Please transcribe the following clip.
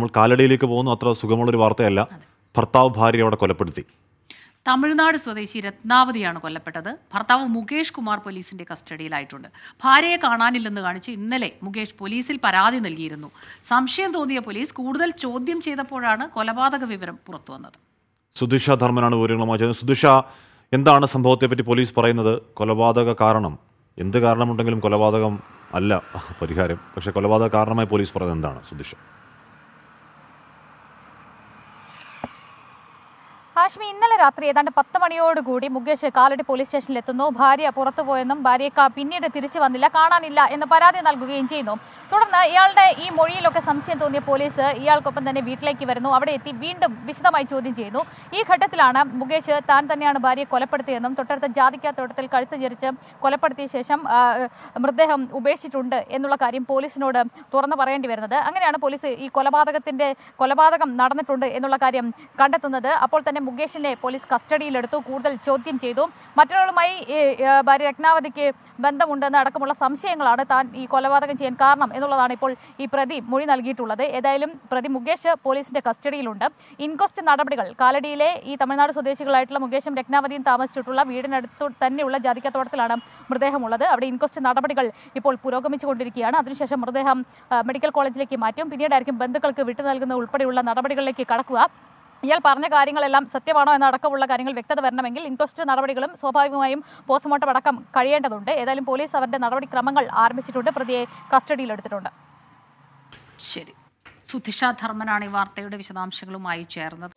നമ്മൾ കാലടിയിലേക്ക് പോകുന്നു അത്ര സുഖമുള്ളൊരു വാർത്തയല്ല ഭർത്താവ് ഭാര്യ അവിടെ കൊലപ്പെടുത്തി തമിഴ്നാട് സ്വദേശി രത്നാവതിയാണ് കൊല്ലപ്പെട്ടത് ഭർത്താവ് മുകേഷ് കുമാർ പോലീസിന്റെ കസ്റ്റഡിയിലായിട്ടുണ്ട് ഭാര്യയെ കാണാനില്ലെന്ന് കാണിച്ച് ഇന്നലെ മുകേഷ് പോലീസിൽ പരാതി നൽകിയിരുന്നു സംശയം തോന്നിയ പോലീസ് കൂടുതൽ ചോദ്യം ചെയ്തപ്പോഴാണ് കൊലപാതക വിവരം പുറത്തുവന്നത് സുധിഷ ധർമ്മനാണ് വിവരങ്ങളുമായി ചേർന്നത് സുധിഷ എന്താണ് സംഭവത്തെപ്പറ്റി പോലീസ് പറയുന്നത് കൊലപാതക കാരണം എന്ത് കാരണമുണ്ടെങ്കിലും കൊലപാതകം അല്ല പരിഹാരം പക്ഷേ കൊലപാതക കാരണമായി പോലീസ് പറയുന്നത് എന്താണ് സുധിഷ ഹാഷ്മി ഇന്നലെ രാത്രി ഏതാണ്ട് പത്ത് മണിയോടുകൂടി മുകേഷ് കാലടി പോലീസ് സ്റ്റേഷനിൽ എത്തുന്നു ഭാര്യ പുറത്തുപോയെന്നും ഭാര്യയെ കാ- പിന്നീട് തിരിച്ചു വന്നില്ല കാണാനില്ല എന്ന് പരാതി നൽകുകയും ചെയ്യുന്നു തുടർന്ന് ഇയാളുടെ ഈ മൊഴിയിലൊക്കെ സംശയം തോന്നിയ പോലീസ് ഇയാൾക്കൊപ്പം തന്നെ വീട്ടിലേക്ക് വരുന്നു അവിടെ എത്തി വീണ്ടും വിശദമായി ചോദ്യം ചെയ്യുന്നു ഈ ഘട്ടത്തിലാണ് മുകേഷ് താൻ തന്നെയാണ് ഭാര്യയെ കൊലപ്പെടുത്തിയെന്നും തൊട്ടടുത്ത ജാതിക്ക തോട്ടത്തിൽ കഴുത്ത് ഞെരിച്ച് കൊലപ്പെടുത്തിയ ശേഷം ആ, മൃതദേഹം ഉപേക്ഷിച്ചിട്ടുണ്ട് എന്നുള്ള കാര്യം പോലീസിനോട് തുറന്നു പറയേണ്ടി വരുന്നത് അങ്ങനെയാണ് പോലീസ് ഈ കൊലപാതകത്തിന്റെ കൊലപാതകം നടന്നിട്ടുണ്ട് എന്നുള്ള കാര്യം കണ്ടെത്തുന്നത് അപ്പോൾ തന്നെ മുകേഷിനെ പോലീസ് കസ്റ്റഡിയിലെടുത്തു കൂടുതൽ ചോദ്യം ചെയ്തു മറ്റൊരാളുമായി ഈ, ഏ, ഭാര്യ രത്നാവതിക്ക് ബന്ധമുണ്ടെന്ന് അടക്കമുള്ള സംശയങ്ങളാണ് താൻ ഈ കൊലപാതകം ചെയ്യാൻ കാരണം എന്നുള്ളതാണ് ഇപ്പോൾ ഈ പ്രതി മൊഴി നൽകിയിട്ടുള്ളത് ഏതായാലും പ്രതി മുകേഷ് പോലീസിന്റെ കസ്റ്റഡിയിലുണ്ട് ഇൻക്വസ്റ്റ് നടപടികൾ കാലടിയിലെ ഈ തമിഴ്നാട് സ്വദേശികളായിട്ടുള്ള മുകേഷും രത്നാവതിയും താമസിച്ചിട്ടുള്ള വീടിനടുത്തു തന്നെയുള്ള ജാതിക്കത്തോട്ടത്തിലാണ് മൃതദേഹമുള്ളത് അവിടെ ഇൻക്വസ്റ്റ് നടപടികൾ ഇപ്പോൾ പുരോഗമിച്ചുകൊണ്ടിരിക്കുകയാണ് അതിനുശേഷം മൃതദേഹം ആ, മെഡിക്കൽ കോളേജിലേക്ക് മാറ്റും പിന്നീടായിരിക്കും ബന്ധുക്കൾക്ക് വിട്ടു നൽകുന്ന ഉൾപ്പെടെയുള്ള നടപടികളിലേക്ക് കടക്കുക ഇയാൾ പറഞ്ഞ കാര്യങ്ങളെല്ലാം സത്യമാണോ എന്നടക്കമുള്ള കാര്യങ്ങൾ വ്യക്തത വരണമെങ്കിൽ ഇൻക്വസ്റ്റ് നടപടികളും സ്വാഭാവികമായും പോസ്റ്റ്മോർട്ടം അടക്കം കഴിയേണ്ടതുണ്ട് ഏതായാലും പോലീസ് അവരുടെ നടപടിക്രമങ്ങൾ ആരംഭിച്ചിട്ടുണ്ട് പ്രതിയെ കസ്റ്റഡിയിലെടുത്തിട്ടുണ്ട് ശരി സുധിഷ ധർമ്മനാണ് ഈ വാർത്തയുടെ വിശദാംശങ്ങളുമായി ചേർന്നത്